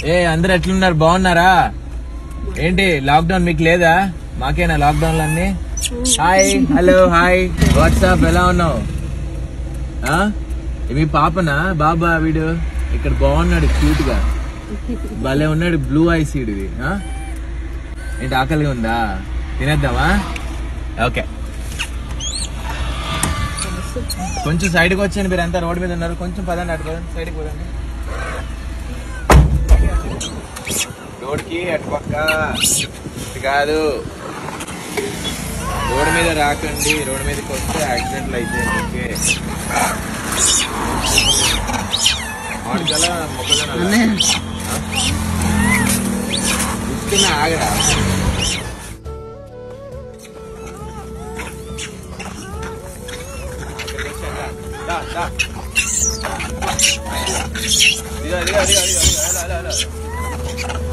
ఏ అందరు ఎట్లున్నారు బాగున్నారా ఏంటి లాక్డౌన్ మీకు లేదా మాకేనా లాక్డౌన్ అన్ని హాయ్ హలో హాయ్ వాట్సాప్ ఎలా ఉన్నావు ఆ? మీ పాపనా బాబా వీడు ఇక్కడ బాగున్నాడు క్యూట్ గా భలే ఉన్నాడు బ్లూ ఐస్ ఇది ఆ? ఏంటి ఆకలిగా ఉందా తినేద్దామా ఓకే కొంచెం సైడ్కి వచ్చాను మీరు అంతా రోడ్ మీద ఉన్నారు కొంచెం పదండి అటు పదండి సైడ్కి పదండి రోడ్కి అటు పక్క ఇటు కాదు రోడ్ మీద రాకండి రోడ్ మీదకి వస్తే యాక్సిడెంట్లు అయితే ఓకే మామిడికాయల మొక్కజొన్న ఇస్తున్నా ఆగరా దా, దా. ఇదిగో, ఇదిగో, ఇదిగో, ఇదిగో, ఇదిగో, ఇలా, ఇలా, ఇలా.